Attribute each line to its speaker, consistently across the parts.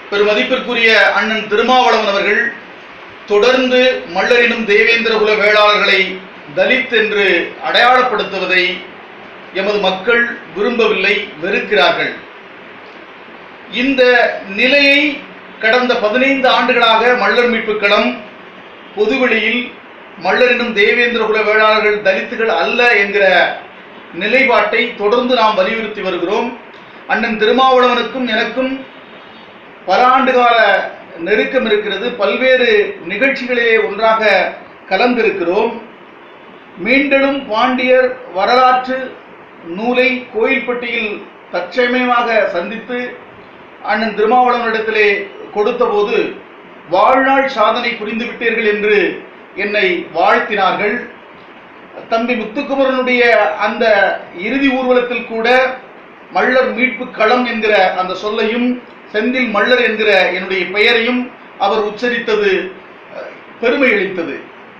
Speaker 1: பெருமதிப்பிற்குரிய அண்ணன் திருமாவளவன் அவர்கள் தொடர்ந்து மல்லரினும் தேவேந்திர குல வேளாளர்களை தலித் என்று அடையாளப்படுத்துவதை எமது மக்கள் விரும்பவில்லை வெறுக்கிறார்கள் இந்த நிலையை கடந்த பதினைந்து ஆண்டுகளாக மல்லர் மீட்புக் களம் பொதுவெளியில் மல்லரினும் தேவேந்திர குல வேளாளர்கள் தலித்துகள் அல்ல என்கிற நிலைப்பாட்டை தொடர்ந்து நாம் வலியுறுத்தி வருகிறோம் அண்ணன் திருமாவளவனுக்கும் எனக்கும் பல ஆண்டுகால நெருக்கம் இருக்கிறது பல்வேறு நிகழ்ச்சிகளிலே ஒன்றாக கலந்திருக்கிறோம் மீண்டலும் பாண்டியர் வரலாற்று நூலை கோயில்பட்டியில் தற்சமயமாக சந்தித்து அண்ணன் திருமாவளவனிடத்திலே கொடுத்தபோது வாழ்நாள் சாதனை புரிந்து விட்டீர்கள் என்று என்னை வாழ்த்தினார்கள் தம்பி முத்துக்குமரனுடைய அந்த இறுதி ஊர்வலத்தில் கூட மல்லர் மீட்பு களம் என்கிற அந்த சொல்லையும் செந்தில் மல்லர் என்கிற என்னுடைய பெயரையும் அவர் உச்சரித்தது அஹ், பெருமை அளித்தது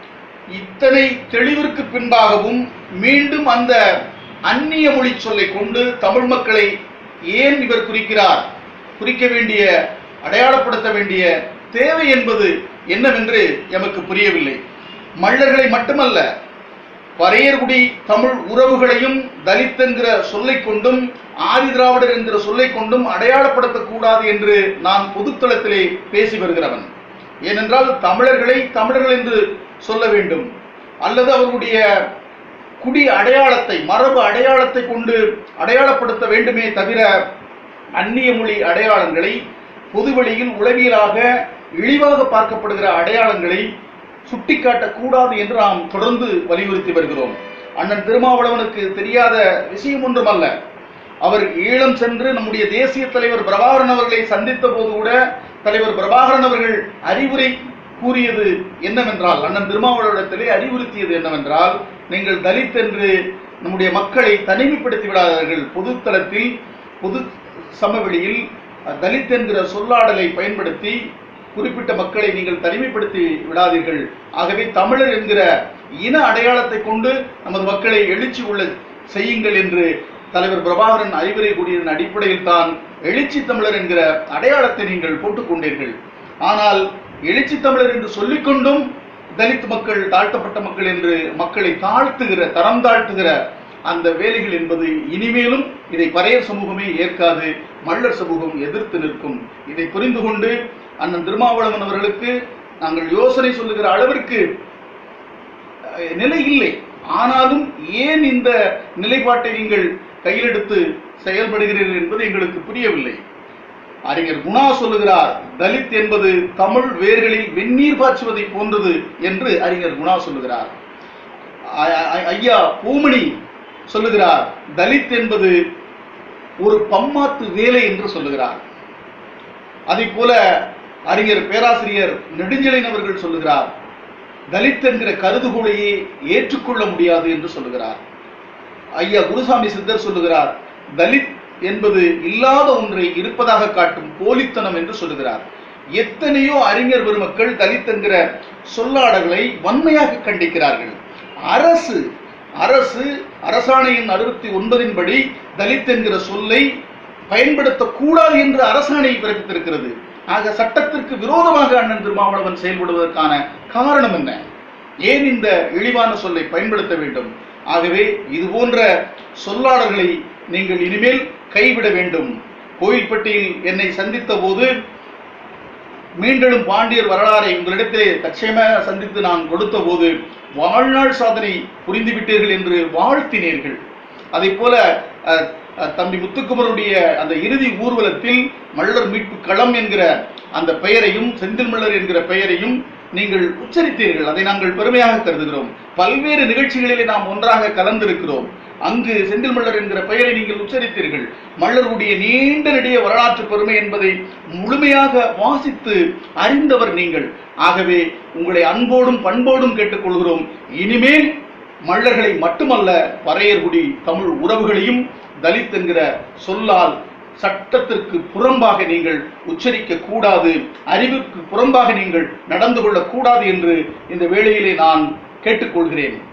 Speaker 1: இத்தனை தெளிவிற்கு பின்பாகவும் மீண்டும் அந்த அந்நிய மொழி சொல்லை கொண்டு தமிழ் மக்களை ஏன் இவர் குறிக்கிறார் குறிக்க வேண்டிய அடையாளப்படுத்த வேண்டிய தேவை என்பது என்னவென்று எமக்கு புரியவில்லை மல்லர்களை மட்டுமல்ல பறையர்குடி தமிழ் உறவுகளையும் தலித் என்கிற சொல்லை கொண்டும் ஆதி திராவிடர் என்கிற சொல்லை கொண்டும் அடையாளப்படுத்தக்கூடாது என்று நான் பொதுத்தளத்திலே பேசி வருகிறவன் ஏனென்றால் தமிழர்களை தமிழர்கள் என்று சொல்ல வேண்டும் அல்லது அவர்களுடைய குடி அடையாளத்தை மரபு அடையாளத்தை கொண்டு அடையாளப்படுத்த வேண்டுமே தவிர அந்நிய மொழி அடையாளங்களை பொதுவெளியில் உளவியலாக இழிவாக பார்க்கப்படுகிற அடையாளங்களை சுட்டிக்காட்டக்கூடாது என்று நாம் தொடர்ந்து வலியுறுத்தி வருகிறோம் அண்ணன் திருமாவளவனுக்கு தெரியாத விஷயம் ஒன்றுமல்ல அவர் ஈழம் சென்று நம்முடைய தேசிய தலைவர் பிரபாகரன் அவர்களை சந்தித்த போது கூட தலைவர் பிரபாகரன் அவர்கள் அறிவுரை கூறியது என்னவென்றால் அண்ணன் திருமாவளவனிடத்திலே அறிவுறுத்தியது என்னவென்றால் நீங்கள் தலித் என்று நம்முடைய மக்களை தனிமைப்படுத்தி விடாதீர்கள் பொதுத்தளத்தில் பொது சமவெளியில் தலித் என்கிற சொல்லாடலை பயன்படுத்தி குறிப்பிட்ட மக்களை நீங்கள் தனிமைப்படுத்தி விடாதீர்கள் ஆகவே தமிழர் என்கிற இன அடையாளத்தை கொண்டு நமது மக்களை எழுச்சி உள்ள செய்யுங்கள் என்று தலைவர் பிரபாகரன் அறிவுரை கூறியதன் அடிப்படையில் தான் எழுச்சி தமிழர் என்கிற அடையாளத்தை நீங்கள் போட்டுக்கொண்டீர்கள் ஆனால் எழுச்சி தமிழர் என்று சொல்லிக்கொண்டும் தலித் மக்கள் தாழ்த்தப்பட்ட மக்கள் என்று மக்களை தாழ்த்துகிற தரம் தாழ்த்துகிற அந்த வேலைகள் என்பது இனிமேலும் இதை பறையர் சமூகமே ஏற்காது மல்லர் சமூகம் எதிர்த்து நிற்கும் இதை புரிந்து கொண்டு அண்ணன் திருமாவளவன் அவர்களுக்கு நாங்கள் யோசனை சொல்லுகிற அளவிற்கு அஹ், நிலை இல்லை ஆனாலும் ஏன் இந்த நிலைப்பாட்டை நீங்கள் கையிலெடுத்து செயல்படுகிறீர்கள் என்பது எங்களுக்கு புரியவில்லை அறிஞர் குணா சொல்லுகிறார் தலித் என்பது தமிழ் வேர்களில் வெந்நீர் பாய்ச்சுவதை போன்றது என்று அறிஞர் குணா சொல்லுகிறார் ஐ- ஐ- ஐயா பூமணி சொல்லுகிறார் தலித் என்பது ஒரு பம்மாத்து வேலை என்று சொல்லுகிறார் அதை போல அறிஞர் பேராசிரியர் நெடுஞ்செழியன் அவர்கள் சொல்லுகிறார் தலித் என்கிற கருதுகோளையே ஏற்றுக்கொள்ள முடியாது என்று சொல்லுகிறார் ஐயா குருசாமி சித்தர் சொல்லுகிறார் தலித் என்பது இல்லாத ஒன்றை இருப்பதாக காட்டும் போலித்தனம் என்று சொல்லுகிறார் எத்தனையோ அறிஞர் பெருமக்கள் தலித் என்கிற சொல்லாடல்களை வன்மையாக கண்டிக்கிறார்கள் அரசு அரசு அரசாணையின் அறுபத்தி ஒன்பதின்படி தலித் என்கிற சொல்லை பயன்படுத்தக்கூடாது என்று அரசாணையை பிறப்பித்திருக்கிறது ஆக சட்டத்திற்கு விரோதமாக அண்ணன் திருமாவளவன் செயல்படுவதற்கான காரணம் என்ன ஏன் இந்த இழிவான சொல்லை பயன்படுத்த வேண்டும் ஆகவே இது போன்ற சொல்லாடல்களை நீங்கள் இனிமேல் கைவிட வேண்டும் கோயில்பட்டியில் என்னை சந்தித்த போது மீண்டும் பாண்டியர் வரலாறை உங்களிடத்திலே தற்சயமாக சந்தித்து நான் கொடுத்த போது வாழ்நாள் சாதனை புரிந்து விட்டீர்கள் என்று வாழ்த்தினீர்கள் அதை போல அஹ், அஹ், தம்பி முத்துக்குமருடைய அந்த இறுதி ஊர்வலத்தில் மல்லர் மீட்பு களம் என்கிற அந்த பெயரையும் செந்தில் மல்லர் என்கிற பெயரையும் நீங்கள் உச்சரித்தீர்கள் அதை நாங்கள் பெருமையாக கருதுகிறோம் பல்வேறு நிகழ்ச்சிகளிலே நாம் ஒன்றாக கலந்திருக்கிறோம் அங்கு செந்தில் மல்லர் என்கிற பெயரை நீங்கள் உச்சரித்தீர்கள் மல்லருடைய நீண்ட நெடிய வரலாற்று பெருமை என்பதை முழுமையாக வாசித்து அறிந்தவர் நீங்கள் ஆகவே உங்களை அன்போடும் பண்போடும் கேட்டுக்கொள்கிறோம் இனிமேல் மல்லர்களை மட்டுமல்ல பறையர்குடி தமிழ் உறவுகளையும் தலித் என்கிற சொல்லால் சட்டத்திற்கு புறம்பாக நீங்கள் உச்சரிக்க கூடாது அறிவுக்கு புறம்பாக நீங்கள் நடந்து கொள்ளக்கூடாது என்று இந்த வேளையிலே நான் கேட்டுக்கொள்கிறேன்